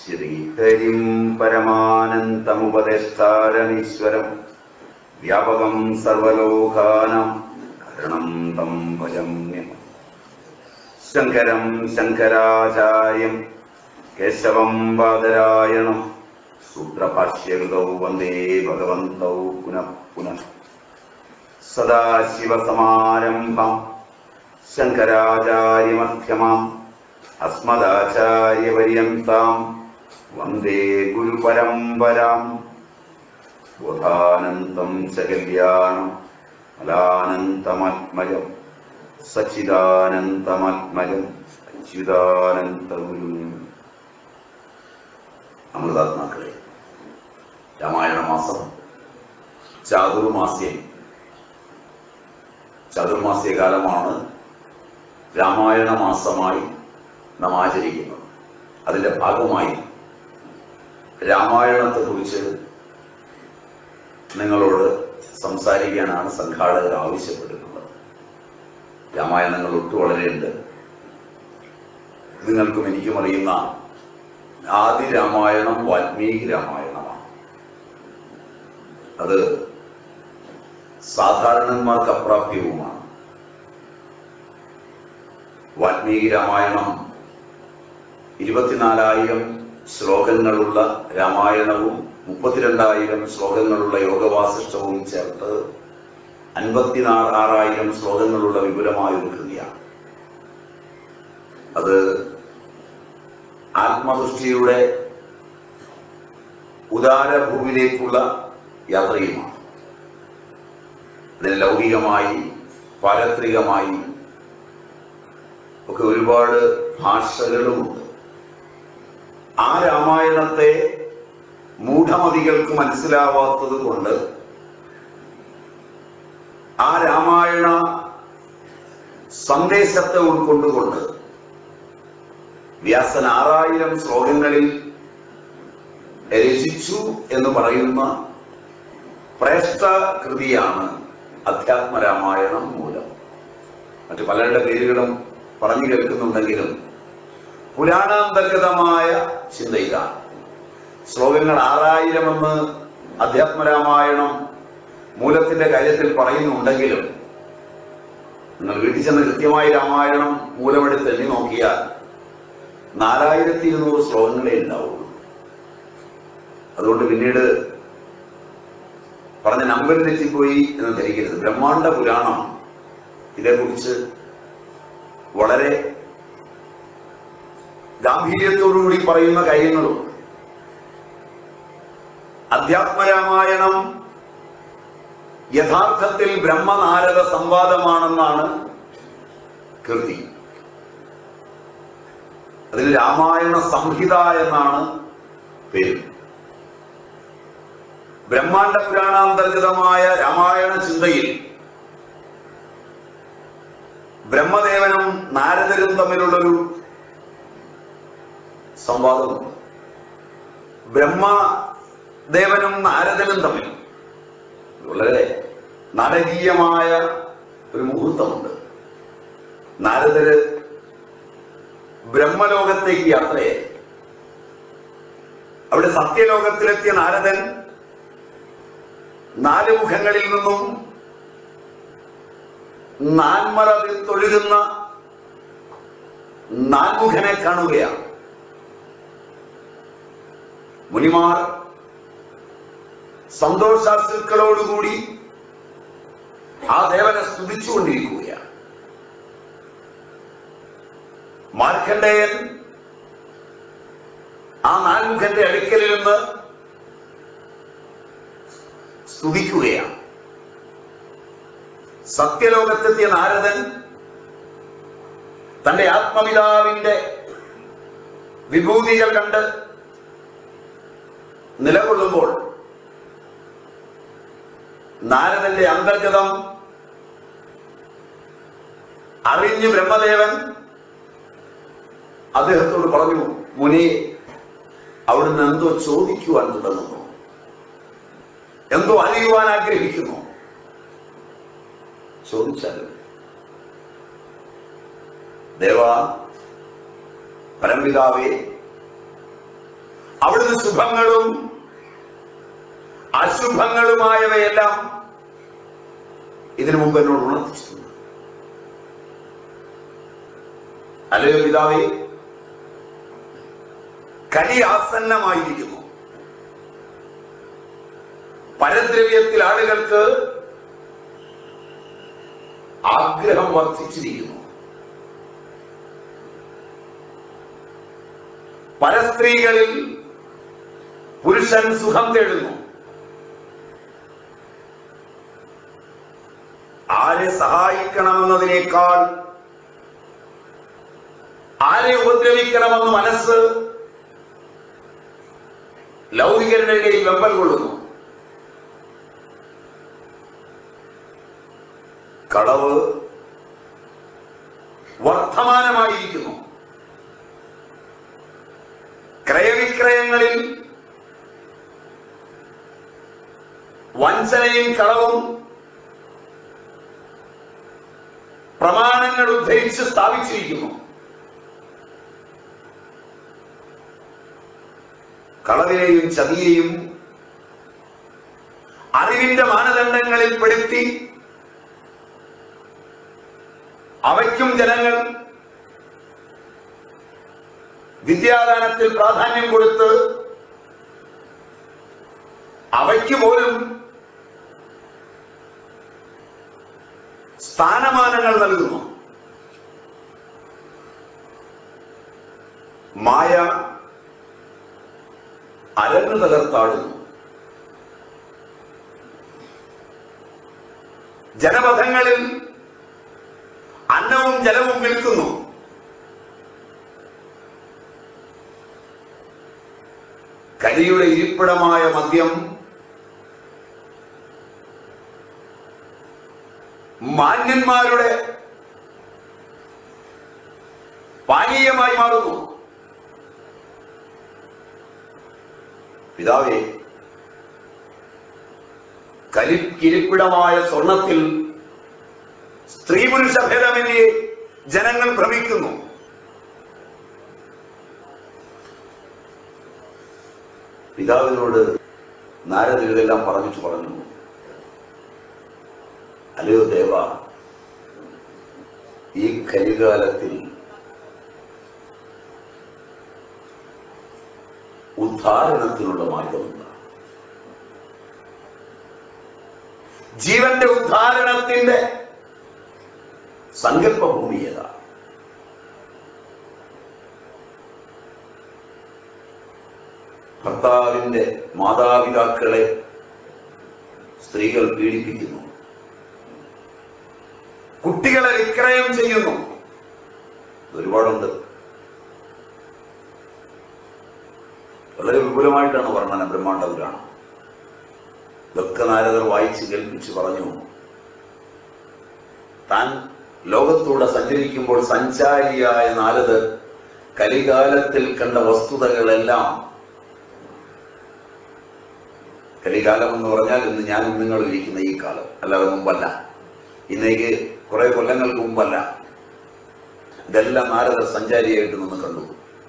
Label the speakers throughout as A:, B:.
A: ശ്രീഹരിം പരമാനന്തമുപദേഷ്ടാരമീശ്വരം വ്യാപകം സർവലോകാനാം കരണം തം ഭജമ്യം ശങ്കരം ശങ്കരാചാര്യം കേശവം ബാദരായണം സൂത്രഭാഷ്യകൃതൗ വന്ദേ ഭഗവന്തൗ പുനഃ പുനഃ സദാശിവസമാരംഭം ശങ്കരാചാര്യമധ്യമാം അസ്മദാചാര്യപര്യന്താം വന്ദേ ഗുരുപരമ്പരാം ബോധാനന്തം ച കല്യാണം ഫലാനന്തമാത്മജം സച്ചിദാനന്തമാത്മജം അച്യുതാനന്തഗുരു അമൃതാത്മാക്കളെ രാമായണ മാസം ചാതുർമാസ്യം ചതുർമാസ്യ കാലമാണ് രാമായണ മാസമായി നാം ആചരിക്കുന്നത് അതിന്റെ ഭാഗമായി രാമായണത്തെ കുറിച്ച് നിങ്ങളോട് സംസാരിക്കാനാണ് സംഘാടകർ ആവശ്യപ്പെട്ടിട്ടുള്ളത് രാമായണങ്ങൾ ഒട്ടു വളരെയുണ്ട് നിങ്ങൾക്കും എനിക്കും അറിയുന്ന ആദ്യ രാമായണം വാൽമീകി രാമായണമാണ് അത് സാധാരണന്മാർക്ക് അപ്രാപ്യവുമാണ് വാൽമീകി രാമായണം ഇരുപത്തിനാലായിരം ശ്ലോകങ്ങളുള്ള രാമായണവും മുപ്പത്തിരണ്ടായിരം ശ്ലോകങ്ങളുള്ള യോഗവാസിഷ്ടവും ചേർത്ത് അൻപത്തിനാല് ആറായിരം ശ്ലോകങ്ങളുള്ള വിപുലമായ ഒരു കൃതിയാണ് അത് ആത്മദൃഷ്ടിയുടെ ഉദാരഭൂവിലേക്കുള്ള യാത്രയുമാണ് അതിന് ലൗകികമായി പാരത്രികമായി ഒക്കെ ഒരുപാട് ഭാഷകളുമുണ്ട് ആ രാമായണത്തെ മൂഢമതികൾക്ക് മനസ്സിലാവാത്തത് കൊണ്ട് ആ രാമായണ സന്ദേശത്തെ ഉൾക്കൊണ്ടുകൊണ്ട് വ്യാസൻ ആറായിരം ശ്ലോകങ്ങളിൽ രചിച്ചു എന്ന് പറയുന്ന ശ്രേഷ്ഠ കൃതിയാണ് അധ്യാത്മ രാമായണം മൂലം മറ്റു പലരുടെ പേരുകളും പറഞ്ഞു കേൾക്കുന്നുണ്ടെങ്കിലും പുരാണാന്തർഗതമായ ചിന്ത ഇതാണ് ശ്ലോകങ്ങൾ ആറായിരമെന്ന് അധ്യാത്മരാമായണം മൂലത്തിന്റെ കാര്യത്തിൽ പറയുന്നുണ്ടെങ്കിലും നിങ്ങൾ വീട്ടിൽ ചെന്ന് കൃത്യമായി രാമായണം മൂലമെടുത്ത് എണ്ണി നോക്കിയാൽ നാലായിരത്തി ഇരുന്നൂറ് ശ്ലോകങ്ങളെ ഉണ്ടാവുള്ളൂ അതുകൊണ്ട് പിന്നീട് പറഞ്ഞ നമ്പർ തെറ്റിപ്പോയി എന്ന് ധരിക്കരുത് ബ്രഹ്മാണ്ട പുരാണം ഇതേക്കുറിച്ച് വളരെ ഗാംഭീര്യത്തോടുകൂടി പറയുന്ന കാര്യങ്ങളും അധ്യാത്മരാമായണം യഥാർത്ഥത്തിൽ ബ്രഹ്മനാരദ സംവാദമാണെന്നാണ് കൃതി അതിന് രാമായണ സംഹിത എന്നാണ് പേര് ബ്രഹ്മാണ്ട പുരാണാന്തർഗതമായ രാമായണ ചിന്തയിൽ ബ്രഹ്മദേവനും നാരദരും തമ്മിലുള്ളൊരു സംവാദമുണ്ട് ബ്രഹ്മദേവനും നാരദനും തമ്മിൽ വളരെ നാടകീയമായ ഒരു മുഹൂർത്തമുണ്ട് നാരദര് ബ്രഹ്മലോകത്തേക്ക് യാത്രയായി അവിടെ സത്യലോകത്തിലെത്തിയ നാരദൻ നാല് മുഖങ്ങളിൽ നിന്നും നാൻമറവിൽ തൊഴുകുന്ന നാൻമുഖനെ കാണുകയാണ് മുനിമാർ സന്തോഷാശുക്കളോടുകൂടി ആ ദേവനെ സ്തുതിച്ചുകൊണ്ടിരിക്കുകയാണ് മാർക്കണ്ഡേയൻ ആ നാൻമുഖന്റെ അടുക്കലിൽ നിന്ന് സ്തുതിക്കുകയാണ് സത്യലോകത്തെത്തിയ നാരദൻ തന്റെ ആത്മപിതാവിന്റെ വിഭൂതികൾ കണ്ട് നിലകൊള്ളുമ്പോൾ നാരദന്റെ അന്തർഗതം അറിഞ്ഞു ബ്രഹ്മദേവൻ അദ്ദേഹത്തോട് പറഞ്ഞു മുനി അവിടുന്ന് എന്തോ ചോദിക്കുവാൻ തുടങ്ങുന്നു എന്തോ അറിയുവാൻ ആഗ്രഹിക്കുന്നു ചോദിച്ചാലും ദേവ പരംപിതാവേ അവിടുന്ന് ശുഭങ്ങളും അശുഭങ്ങളുമായവയെല്ലാം ഇതിനു മുമ്പ് എന്നോട് ഉണർത്തിച്ചിട്ടുണ്ട് അല്ലയോ പിതാവേ കലി ആസന്നമായിരിക്കുന്നു പരദ്രവ്യത്തിൽ ആളുകൾക്ക് ആഗ്രഹം വർദ്ധിച്ചിരിക്കുന്നു പരസ്ത്രീകളിൽ പുരുഷൻ സുഖം തേടുന്നു ആരെ സഹായിക്കണമെന്നതിനേക്കാൾ ആരെ ഉപദ്രവിക്കണമെന്ന് മനസ്സ് ലൗകികരുടെ ഇടയിൽ വെമ്പൽ കൊള്ളുന്നു കളവ് വർത്തമാനമായിരിക്കുന്നു ക്രയവിക്രയങ്ങളിൽ വഞ്ചനയും കളവും പ്രമാണങ്ങൾ ഉദ്ധരിച്ച് സ്ഥാപിച്ചിരിക്കുന്നു കളവിനെയും ചതിയെയും അറിവിന്റെ മാനദണ്ഡങ്ങളിൽ പെടുത്തി അവയ്ക്കും ജനങ്ങൾ വിദ്യാദാനത്തിൽ പ്രാധാന്യം കൊടുത്ത് അവയ്ക്ക് പോലും സ്ഥാനമാനങ്ങൾ നൽകുന്നു മായ അരങ്ങ് തകർത്താടുന്നു ജനപഥങ്ങളിൽ അന്നവും ജലവും വിൽക്കുന്നു കലിയുടെ ഇരിപ്പിടമായ മദ്യം മാന്യന്മാരുടെ പാനീയമായി മാറുന്നു പിതാവേ കലിക്കിരിപ്പിടമായ സ്വർണത്തിൽ സ്ത്രീ പുരുഷ ഭേദമന്യേ ജനങ്ങൾ ഭ്രമിക്കുന്നു പിതാവിനോട് നാരദ ഇതെല്ലാം പറഞ്ഞിട്ട് പറഞ്ഞു അല്ലയോ ദേവ ഈ കലികാലത്തിൽ ഉദ്ധാരണത്തിനുള്ള മാർഗമുണ്ട് ജീവന്റെ ഉദ്ധാരണത്തിന്റെ സങ്കല്പഭൂമി ഏതാ ഭർത്താവിന്റെ മാതാപിതാക്കളെ സ്ത്രീകൾ പീഡിപ്പിക്കുന്നു കുട്ടികളെ വിക്രയം ചെയ്യുന്നു ഒരുപാടുണ്ട് വളരെ വിപുലമായിട്ടാണ് വർണ്ണന ബ്രഹ്മാണ്ഡ പുരാണം ഇതൊക്കെ നാരദർ വായിച്ച് കേൾപ്പിച്ച് പറഞ്ഞു താൻ ലോകത്തൂടെ സഞ്ചരിക്കുമ്പോൾ സഞ്ചാരിയായ നാരദർ കലികാലത്തിൽ കണ്ട വസ്തുതകളെല്ലാം കലികാലം എന്ന് പറഞ്ഞാൽ ഇന്ന് ഞാനും നിങ്ങളും ഇരിക്കുന്ന ഈ കാലം അല്ലാതെ മുമ്പല്ല ഇന്നേക്ക് കുറെ കൊല്ലങ്ങൾക്ക് മുമ്പല്ല ഇതെല്ലാം നാരദർ സഞ്ചാരിയായിട്ട് നിന്ന് കണ്ടു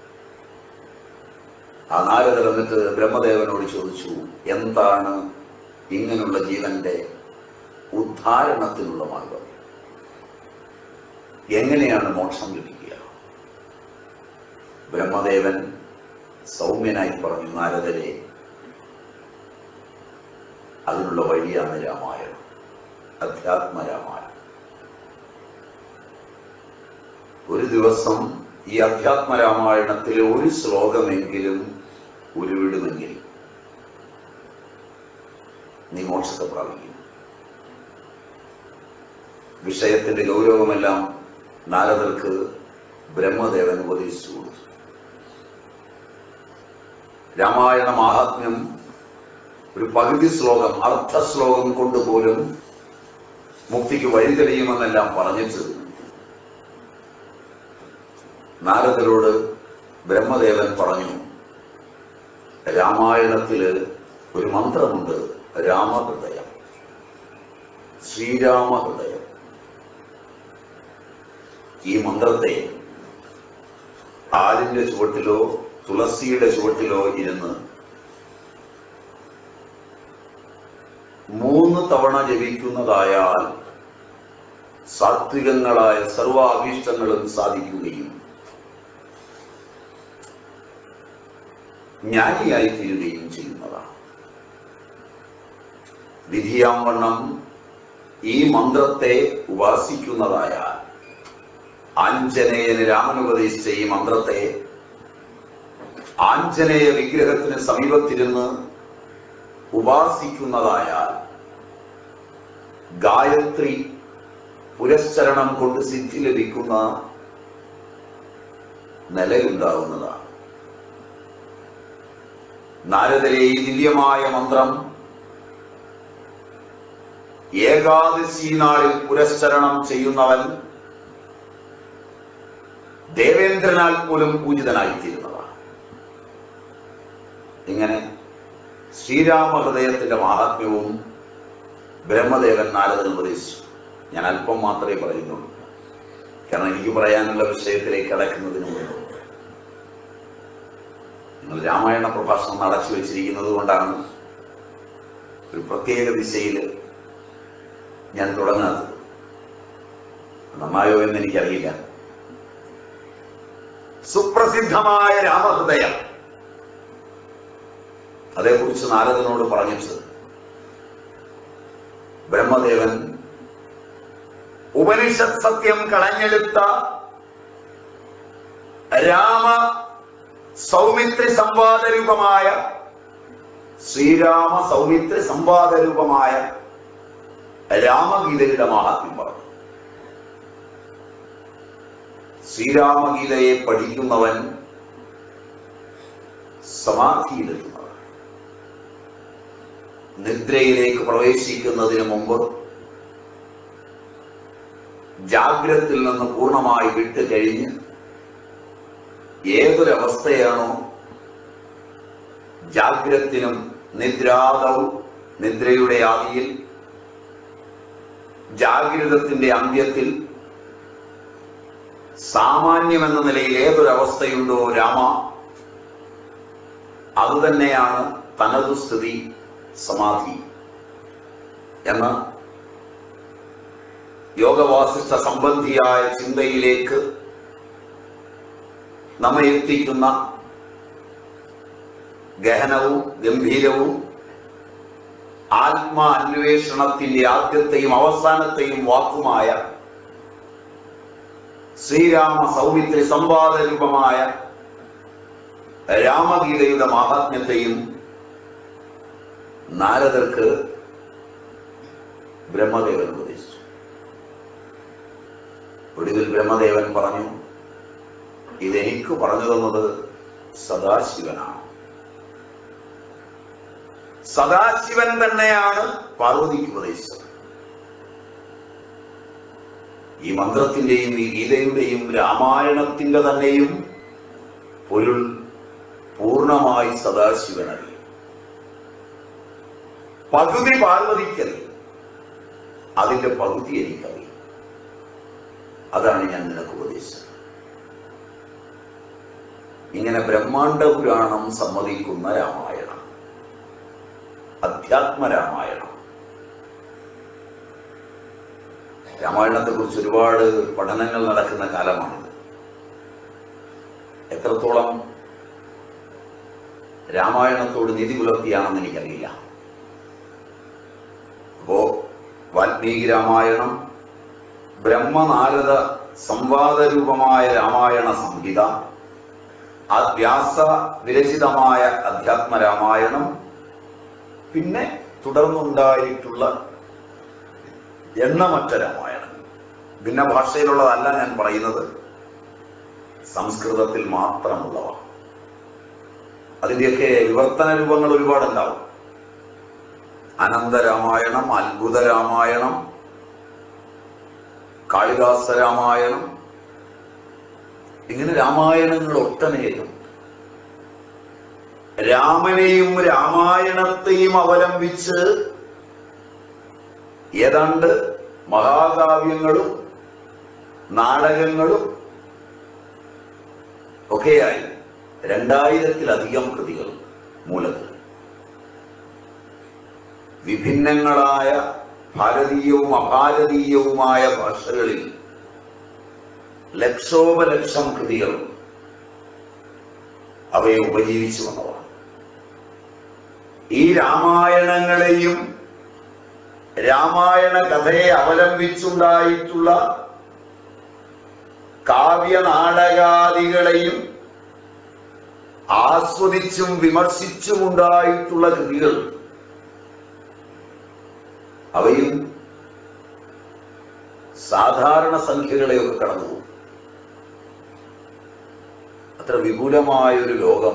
A: ആ നാരദർ എന്നിട്ട് ബ്രഹ്മദേവനോട് ചോദിച്ചു എന്താണ് ഇങ്ങനെയുള്ള ജീവന്റെ ഉദ്ധാരണത്തിനുള്ള മാർഗം എങ്ങനെയാണ് മോക്ഷം ലഭിക്കുക ബ്രഹ്മദേവൻ സൗമ്യനായി പറഞ്ഞു നാരദരെ അതിനുള്ള വഴിയാണ് രാമായണം അധ്യാത്മരാമായണം ഒരു ദിവസം ഈ അധ്യാത്മരാമായണത്തിലെ ഒരു ശ്ലോകമെങ്കിലും ഉരുവിടുമെങ്കിൽ നീ മോക്ഷത്തെ പ്രാപിക്കും വിഷയത്തിന്റെ ഗൗരവമെല്ലാം നാരദർക്ക് ബ്രഹ്മദേവൻ ഉപദേശിച്ചു കൊടുത്തു രാമായണ മാഹാത്മ്യം ഒരു പകുതി ശ്ലോകം അർത്ഥ ശ്ലോകം കൊണ്ടുപോലും മുക്തിക്ക് വഴി തെളിയുമെന്നെല്ലാം പറഞ്ഞിട്ട് നാരദരോട് ബ്രഹ്മദേവൻ പറഞ്ഞു രാമായണത്തില് ഒരു മന്ത്രമുണ്ട് രാമഹൃദയം ശ്രീരാമഹൃദയം ഈ മന്ത്രത്തെ ആലിന്റെ ചുവട്ടിലോ തുളസിയുടെ ചുവട്ടിലോ ഇരുന്ന് മൂന്ന് തവണ ജപിക്കുന്നതായാൽ സാത്വികങ്ങളായ സർവാഭീഷ്ടങ്ങളും സാധിക്കുകയും ജ്ഞാനിയായി തീരുകയും ചെയ്യുന്നതാണ് വിധിയാവണ്ണം ഈ മന്ത്രത്തെ ഉപാസിക്കുന്നതായാൽ ആഞ്ജനേയന് രാമൻ ഉപദേശിച്ച ഈ മന്ത്രത്തെ ആഞ്ജനേയ വിഗ്രഹത്തിന് സമീപത്തിരുന്ന് ഉപാസിക്കുന്നതായാൽ ഗായത്രി പുരസ്ചരണം കൊണ്ട് സിദ്ധി ലഭിക്കുന്ന നിലയുണ്ടാവുന്നതാണ് നാരദരെ ഈ ദിവ്യമായ മന്ത്രം ഏകാദശി നാളിൽ പുരസ്ചരണം ചെയ്യുന്നവൻ ദേവേന്ദ്രനാൽ പോലും പൂജിതനായിത്തീരുന്നതാണ് ഇങ്ങനെ ശ്രീരാമഹൃദയത്തിന്റെ മഹാത്മ്യവും ബ്രഹ്മദേവൻ നാരദൻ ഉപദേശിച്ചു ഞാൻ അല്പം മാത്രമേ പറയുന്നുള്ളൂ കാരണം എനിക്ക് പറയാനുള്ള വിഷയത്തിലേക്ക് കടക്കുന്നതിന് മുമ്പ് നിങ്ങൾ രാമായണ പ്രഭാഷണം നടച്ചു വെച്ചിരിക്കുന്നത് കൊണ്ടാണ് ഒരു പ്രത്യേക ദിശയിൽ ഞാൻ തുടങ്ങാത്തത് നന്നായോ എന്ന് എനിക്കറിയില്ല സുപ്രസിദ്ധമായ രാമഹൃദയം അതേക്കുറിച്ച് നാരദനോട് പറഞ്ഞിട്ട് ബ്രഹ്മദേവൻ ഉപനിഷത് സത്യം കളഞ്ഞെടുത്ത രാമ സൗമിത്രി സംവാദരൂപമായ ശ്രീരാമ സൗമിത്രി സംവാദരൂപമായ രാമഗീതയുടെ മഹാത്മ്യം പറഞ്ഞു ശ്രീരാമഗീതയെ പഠിക്കുന്നവൻ സമാധിയിലെത്തുന്നവൻ നിദ്രയിലേക്ക് പ്രവേശിക്കുന്നതിന് മുമ്പ് ജാഗ്രത്തിൽ നിന്ന് പൂർണ്ണമായി വിട്ട് കഴിഞ്ഞ് ഏതൊരവസ്ഥയാണോ ജാഗ്രത്തിനും നിദ്രാതവും നിദ്രയുടെ ആദിയിൽ ജാഗ്രതത്തിന്റെ അന്ത്യത്തിൽ സാമാന്യമെന്ന നിലയിൽ ഏതൊരവസ്ഥയുണ്ടോ രാമ അതുതന്നെയാണ് തനതു സ്ഥിതി സമാധി എന്ന യോഗവാസിഷ്ഠ സംബന്ധിയായ ചിന്തയിലേക്ക് നമ്മെ എത്തിക്കുന്ന ഗഹനവും ഗംഭീരവും ആത്മാ അന്വേഷണത്തിന്റെ ആദ്യത്തെയും അവസാനത്തെയും വാക്കുമായ ശ്രീരാമ സൗമിത്രി സംവാദ രൂപമായ രാമഗീതയുടെ മാഹാത്മ്യത്തെയും നാരദർക്ക് ബ്രഹ്മദേവൻ ഉപദേശിച്ചു ഒടുവിൽ ബ്രഹ്മദേവൻ പറഞ്ഞു ഇതെനിക്ക് പറഞ്ഞു തന്നത് സദാശിവനാണ് സദാശിവൻ തന്നെയാണ് പാർവതിക്ക് ഉപദേശിച്ചത് ഈ മന്ത്രത്തിന്റെയും ഈ ഗീതയുടെയും രാമായണത്തിന്റെ തന്നെയും പൊരുൾ പൂർണ്ണമായി സദാശിവൻ അറിയും പകുതി പാർവതിക്കറിയും അതിന്റെ പകുതി എനിക്കറിയും അതാണ് ഞാൻ നിനക്ക് ഉപദേശിച്ചത് ഇങ്ങനെ ബ്രഹ്മാണ്ഡ പുരാണം സമ്മതിക്കുന്ന രാമായണം അധ്യാത്മ രാമായണം രാമായണത്തെ കുറിച്ച് ഒരുപാട് പഠനങ്ങൾ നടക്കുന്ന കാലമാണിത് എത്രത്തോളം രാമായണത്തോട് നീതി പുലർത്തിയാണെന്ന് എനിക്കറിയില്ല അപ്പോ വാൽമീകി രാമായണം ബ്രഹ്മനാരദ സംവാദരൂപമായ രാമായണ സംഹിത ആ വ്യാസ വിരചിതമായ അധ്യാത്മ രാമായണം പിന്നെ തുടർന്നുണ്ടായിട്ടുള്ള എണ്ണമറ്റ രാമായണം ഭിന്ന ഭാഷയിലുള്ളതല്ല ഞാൻ പറയുന്നത് സംസ്കൃതത്തിൽ മാത്രമുള്ളവ അതിന്റെയൊക്കെ വിവർത്തന രൂപങ്ങൾ ഒരുപാടുണ്ടാവും അനന്തരാമായണം അത്ഭുത രാമായണം കാളിദാസ രാമായണം ഇങ്ങനെ രാമായണങ്ങൾ ഒട്ടനേകം രാമനെയും രാമായണത്തെയും അവലംബിച്ച് ഏതാണ്ട് മഹാകാവ്യങ്ങളും നാടകങ്ങളും ഒക്കെയായി രണ്ടായിരത്തിലധികം കൃതികൾ മൂലത്തിൽ വിഭിന്നങ്ങളായ ഭാരതീയവും അഭാരതീയവുമായ ഭാഷകളിൽ ലക്ഷോപലക്ഷം കൃതികൾ അവയെ ഉപജീവിച്ചു വന്നതാണ് ഈ രാമായണങ്ങളെയും രാമായണ കഥയെ അവലംബിച്ചുണ്ടായിട്ടുള്ള കാവ്യനാടകാദികളെയും ആസ്വദിച്ചും വിമർശിച്ചുമുണ്ടായിട്ടുള്ള കൃതികൾ അവയും സാധാരണ സംഖ്യകളെയൊക്കെ കടന്നു അത്ര വിപുലമായൊരു ലോകം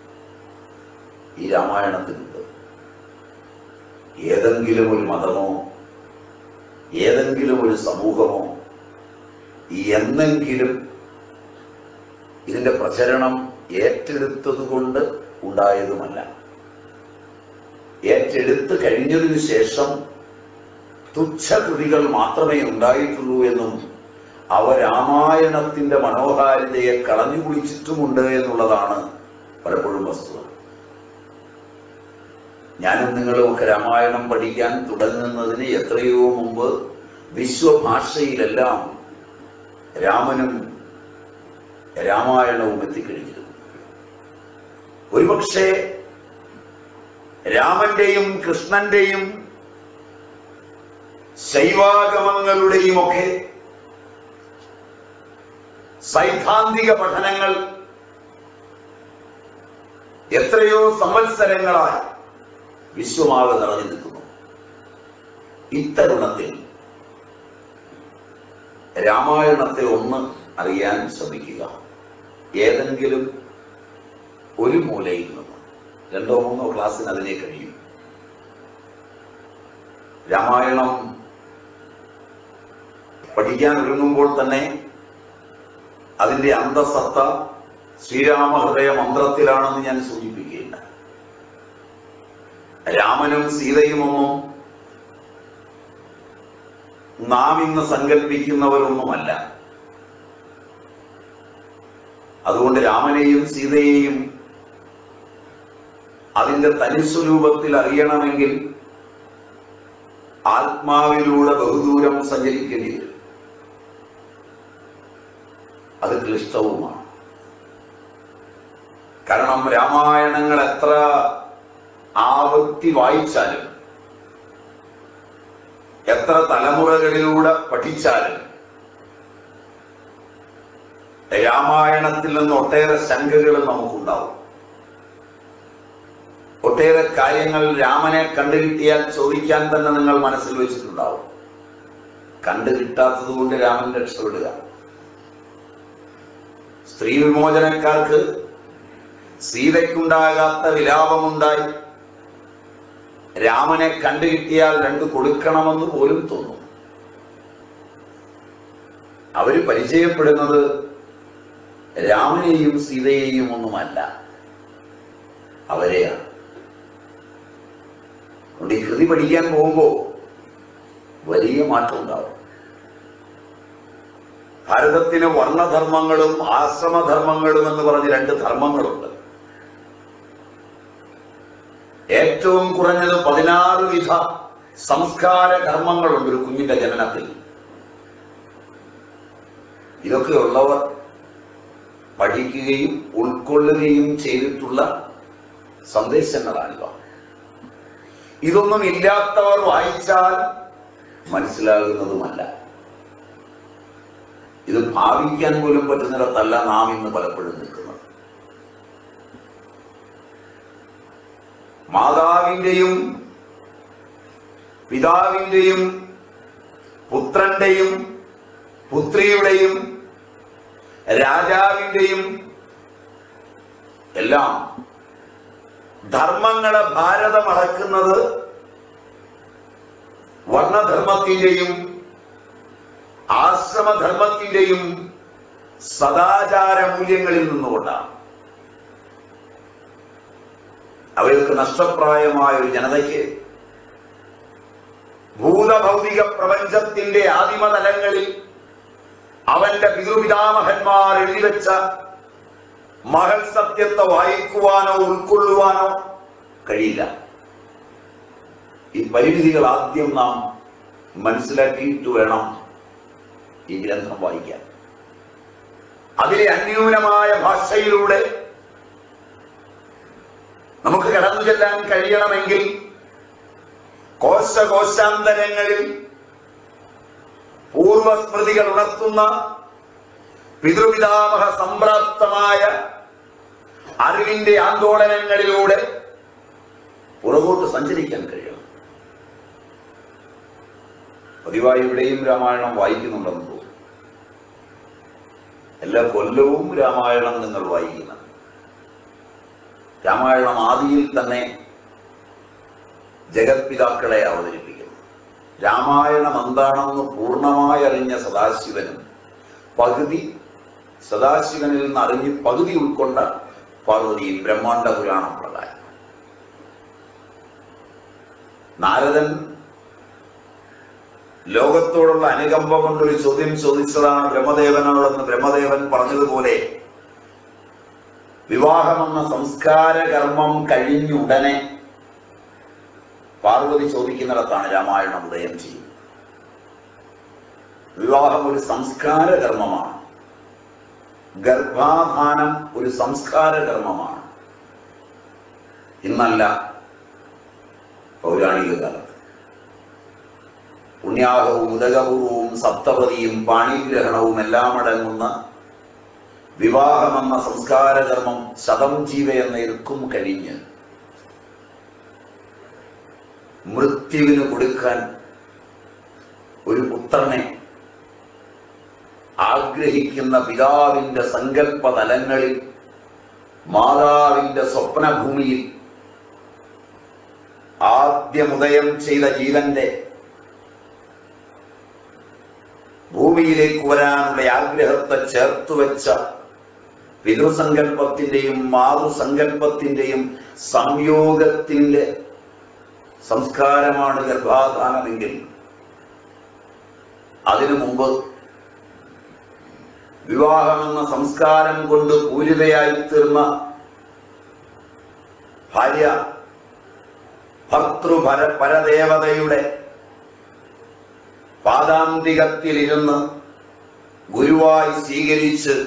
A: ഈ രാമായണത്തിനുണ്ട് ഏതെങ്കിലും ഒരു മതമോ ഏതെങ്കിലും ഒരു സമൂഹമോ എന്നെങ്കിലും ഇതിന്റെ പ്രചരണം ഏറ്റെടുത്തത് കൊണ്ട് ഉണ്ടായതുമല്ല ഏറ്റെടുത്ത് കഴിഞ്ഞതിനു ശേഷം തുച്ഛകൃതികൾ മാത്രമേ ഉണ്ടായിട്ടുള്ളൂ എന്നും അവ രാമായണത്തിന്റെ മനോഹാരിതയെ കളഞ്ഞു കുളിച്ചിട്ടുമുണ്ട് എന്നുള്ളതാണ് പലപ്പോഴും വസ്തുത ഞാനും നിങ്ങളും ഒക്കെ രാമായണം പഠിക്കാൻ തുടങ്ങുന്നതിന് എത്രയോ മുമ്പ് വിശ്വഭാഷയിലെല്ലാം രാമനും രാമായണവും എത്തിക്കഴിഞ്ഞിരുന്നു ഒരുപക്ഷെ രാമന്റെയും കൃഷ്ണന്റെയും ശൈവാഗമങ്ങളുടെയും ഒക്കെ സൈദ്ധാന്തിക പഠനങ്ങൾ എത്രയോ സംവത്സരങ്ങളായി വിശ്വമാകെ നിറഞ്ഞു നിൽക്കുന്നു ഇത്തരുണത്തിൽ രാമായണത്തെ ഒന്ന് അറിയാൻ ശ്രമിക്കുക ഏതെങ്കിലും ഒരു മൂലയിൽ നിന്ന് രണ്ടോ മൂന്നോ ക്ലാസ്സിന് അതിനെ കഴിയും രാമായണം പഠിക്കാൻ ഒരുങ്ങുമ്പോൾ തന്നെ അതിന്റെ അന്തസത്ത ശ്രീരാമഹൃദയ മന്ത്രത്തിലാണെന്ന് ഞാൻ സൂചിപ്പിക്കുകയില്ല രാമനും സീതയുമൊന്നും നാം ഇന്ന് സങ്കല്പിക്കുന്നവരൊന്നുമല്ല അതുകൊണ്ട് രാമനെയും സീതയെയും അതിന്റെ തനിസ്വരൂപത്തിൽ അറിയണമെങ്കിൽ ആത്മാവിലൂടെ ബഹുദൂരം സഞ്ചരിക്കേണ്ടി വരും അത് ക്ലിഷ്ടവുമാണ് കാരണം രാമായണങ്ങൾ എത്ര ആവൃത്തി വായിച്ചാലും എത്ര തലമുറകളിലൂടെ പഠിച്ചാലും രാമായണത്തിൽ നിന്ന് ഒട്ടേറെ ശങ്കകൾ നമുക്കുണ്ടാവും ഒട്ടേറെ കാര്യങ്ങൾ രാമനെ കണ്ടുകിട്ടിയാൽ ചോദിക്കാൻ തന്നെ നിങ്ങൾ മനസ്സിൽ വെച്ചിട്ടുണ്ടാവും കണ്ടു കിട്ടാത്തത് കൊണ്ട് രാമൻ രക്ഷപ്പെടുക സ്ത്രീ വിമോചനക്കാർക്ക് സീതയ്ക്കുണ്ടാകാത്ത വിലാപമുണ്ടായി രാമനെ കണ്ടുകിട്ടിയാൽ രണ്ട് കൊടുക്കണമെന്ന് പോലും തോന്നും അവര് പരിചയപ്പെടുന്നത് രാമനെയും സീതയെയും ഒന്നുമല്ല അവരെയാണ് അതുകൊണ്ട് ഈ കൃതി പഠിക്കാൻ പോകുമ്പോ വലിയ മാറ്റം ഉണ്ടാവും ഭാരതത്തിന് വർണ്ണധർമ്മങ്ങളും ആശ്രമധർമ്മങ്ങളും എന്ന് പറഞ്ഞ് രണ്ട് ധർമ്മങ്ങളുണ്ട് ഏറ്റവും കുറഞ്ഞത് പതിനാറ് വിധ സംസ്കാര കർമ്മങ്ങളുണ്ട് ഒരു കുഞ്ഞിന്റെ ജനനത്തിൽ ഇതൊക്കെയുള്ളവർ പഠിക്കുകയും ഉൾക്കൊള്ളുകയും ചെയ്തിട്ടുള്ള സന്ദേശങ്ങളാണിവ ഇതൊന്നും ഇല്ലാത്തവർ വായിച്ചാൽ മനസ്സിലാകുന്നതുമല്ല ഇത് ഭാവിക്കാൻ പോലും പറ്റുന്നിടത്തല്ല നാം ഇന്ന് പലപ്പോഴും നിൽക്കുന്നത് മാതാവിന്റെയും പിതാവിന്റെയും പുത്രന്റെയും പുത്രിയുടെയും രാജാവിന്റെയും എല്ലാം ധർമ്മങ്ങളെ ഭാരതം അളക്കുന്നത് വർണ്ണധർമ്മത്തിന്റെയും ആശ്രമധർമ്മത്തിന്റെയും സദാചാര മൂല്യങ്ങളിൽ നിന്നുകൊണ്ടാണ് അവർക്ക് നഷ്ടപ്രായമായ ഒരു ജനതയ്ക്ക് ഭൂതഭൗതിക പ്രപഞ്ചത്തിന്റെ ആദിമതലങ്ങളിൽ അവന്റെ പിതൃപിതാമഹന്മാർ എഴുതിവെച്ച മഹൽ സത്യത്തെ വായിക്കുവാനോ ഉൾക്കൊള്ളുവാനോ കഴിയില്ല ഈ പരിമിതികൾ ആദ്യം നാം മനസ്സിലാക്കിയിട്ട് വേണം ഈ ഗ്രന്ഥം വായിക്കാൻ അതിലെ അന്യൂനമായ ഭാഷയിലൂടെ നമുക്ക് കടന്നു ചെല്ലാൻ കഴിയണമെങ്കിൽ കോശകോശാന്തരങ്ങളിൽ പൂർവസ്മൃതികൾ ഉണർത്തുന്ന പിതൃപിതാമഹ സംപ്രാപ്തമായ അറിവിന്റെ ആന്തോളനങ്ങളിലൂടെ പുറകോട്ട് സഞ്ചരിക്കാൻ കഴിയണം പതിവായി ഇവിടെയും രാമായണം വായിക്കുന്നുണ്ടെന്ന് തോന്നുന്നു എല്ലാ കൊല്ലവും രാമായണം നിങ്ങൾ വായിക്കണം രാമായണം ആദിയിൽ തന്നെ ജഗത്പിതാക്കളെ അവതരിപ്പിക്കുന്നു രാമായണം എന്താണെന്ന് പൂർണ്ണമായി അറിഞ്ഞ സദാശിവനും പകുതി സദാശിവനിൽ നിന്ന് അറിഞ്ഞ് പകുതി ഉൾക്കൊണ്ട പാർവതിയും ബ്രഹ്മാണ്ഡ പുരാണം പ്രകാരം നാരദൻ ലോകത്തോടുള്ള അനുകമ്പ കൊണ്ടൊരു ചോദ്യം ചോദിച്ചതാണ് ബ്രഹ്മദേവനോടെന്ന് ബ്രഹ്മദേവൻ പറഞ്ഞതുപോലെ വിവാഹമെന്ന സംസ്കാര കർമ്മം കഴിഞ്ഞുടനെ പാർവതി ചോദിക്കുന്നിടത്താണ് രാമായണം ഉദയം ചെയ്യുന്നത് വിവാഹം ഒരു സംസ്കാര കർമ്മമാണ് ഗർഭാധാനം ഒരു സംസ്കാര കർമ്മമാണ് ഇന്നല്ല പൗരാണിക കാലത്ത് പുണ്യാഹവും ഉദകപൂർവവും സപ്തപതിയും പാണിഗ്രഹണവും എല്ലാം അടങ്ങുന്ന വിവാഹമെന്ന സംസ്കാര കർമ്മം ശതം ജീവ എന്ന ഇർക്കും കഴിഞ്ഞ് മൃത്യുവിന് കൊടുക്കാൻ ഒരു പുത്രനെ ആഗ്രഹിക്കുന്ന പിതാവിന്റെ സങ്കല്പ തലങ്ങളിൽ മാതാവിന്റെ സ്വപ്നഭൂമിയിൽ ആദ്യമുദയം ചെയ്ത ജീവന്റെ ഭൂമിയിലേക്ക് വരാനുള്ള ആഗ്രഹത്തെ ചേർത്ത് വെച്ച പിതൃസങ്കല്പത്തിന്റെയും മാതൃസങ്കല്പത്തിന്റെയും സംയോഗത്തിന്റെ സംസ്കാരമാണ് ഗർഭാധാനമെങ്കിൽ അതിനു മുമ്പ് വിവാഹമെന്ന സംസ്കാരം കൊണ്ട് പൂരിതയായി തീർന്ന ഭാര്യ ഭർത്തൃപര പരദേവതയുടെ പാദാന്തികത്തിലിരുന്ന് ഗുരുവായി സ്വീകരിച്ച്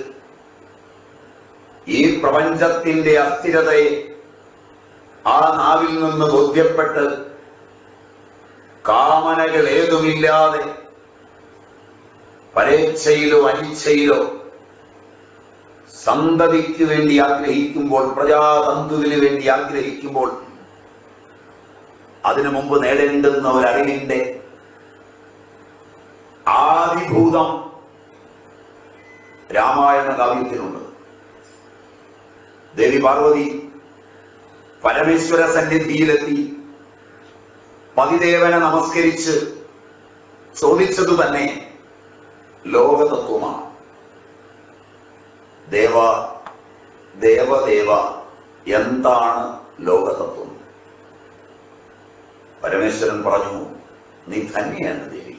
A: ഈ പ്രപഞ്ചത്തിന്റെ അസ്ഥിരതയെ ആ നാവിൽ നിന്ന് ബോധ്യപ്പെട്ട് കാമനകൾ ഏതുമില്ലാതെ പരേച്ഛയിലോ അനിച്ഛയിലോ സന്തതിക്ക് വേണ്ടി ആഗ്രഹിക്കുമ്പോൾ പ്രജാതന്തുവിന് വേണ്ടി ആഗ്രഹിക്കുമ്പോൾ അതിനു മുമ്പ് നേടേണ്ടുന്ന ഒരറിവിന്റെ ആദിഭൂതം രാമായണ കാവ്യത്തിലുണ്ട് ദേവി പാർവതി പരമേശ്വര സന്നിധിയിലെത്തി പതിദേവനെ നമസ്കരിച്ച് ചോദിച്ചതു തന്നെ ലോകതത്വമാണ് ദേവ ദേവദേവ എന്താണ് ലോകതത്വം പരമേശ്വരൻ പറഞ്ഞു നീ ധന്യാണ് ദേവി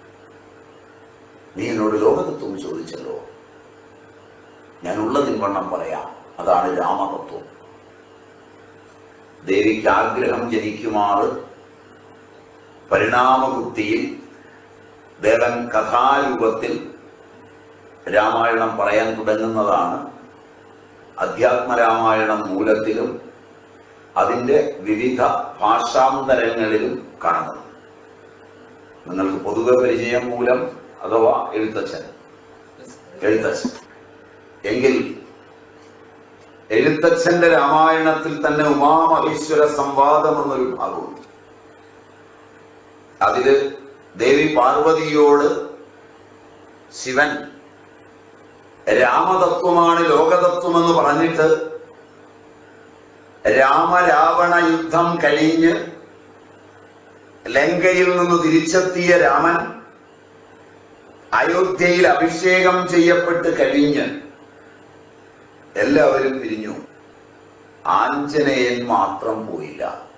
A: നീ എന്നോട് ലോകതത്വം ചോദിച്ചല്ലോ ഞാൻ ഉള്ളതിൻ വണ്ണം പറയാം അതാണ് രാമതത്വം ദേവിക്ക് ആഗ്രഹം ജനിക്കുമാറ് പരിണാമബുദ്ധിയിൽ ദേവൻ കഥാരൂപത്തിൽ രാമായണം പറയാൻ തുടങ്ങുന്നതാണ് അധ്യാത്മരാമായണം മൂലത്തിലും അതിന്റെ വിവിധ ഭാഷാന്തരങ്ങളിലും കാണുന്നത് നിങ്ങൾക്ക് പൊതുവെ പരിചയം മൂലം അഥവാ എഴുത്തച്ഛൻ എഴുത്തച്ഛൻ എങ്കിൽ എഴുത്തച്ഛന്റെ രാമായണത്തിൽ തന്നെ ഉമാമഹേശ്വര സംവാദം എന്നൊരു ഭാഗമുണ്ട് അതില് ദേവി പാർവതിയോട് ശിവൻ രാമതത്വമാണ് ലോകതത്വമെന്ന് പറഞ്ഞിട്ട് രാമരാവണ യുദ്ധം കഴിഞ്ഞ് ലങ്കയിൽ നിന്ന് തിരിച്ചെത്തിയ രാമൻ അയോധ്യയിൽ അഭിഷേകം ചെയ്യപ്പെട്ട് കഴിഞ്ഞ് എല്ലാവരും പിരിഞ്ഞു ആഞ്ജനേയൻ മാത്രം പോയില്ല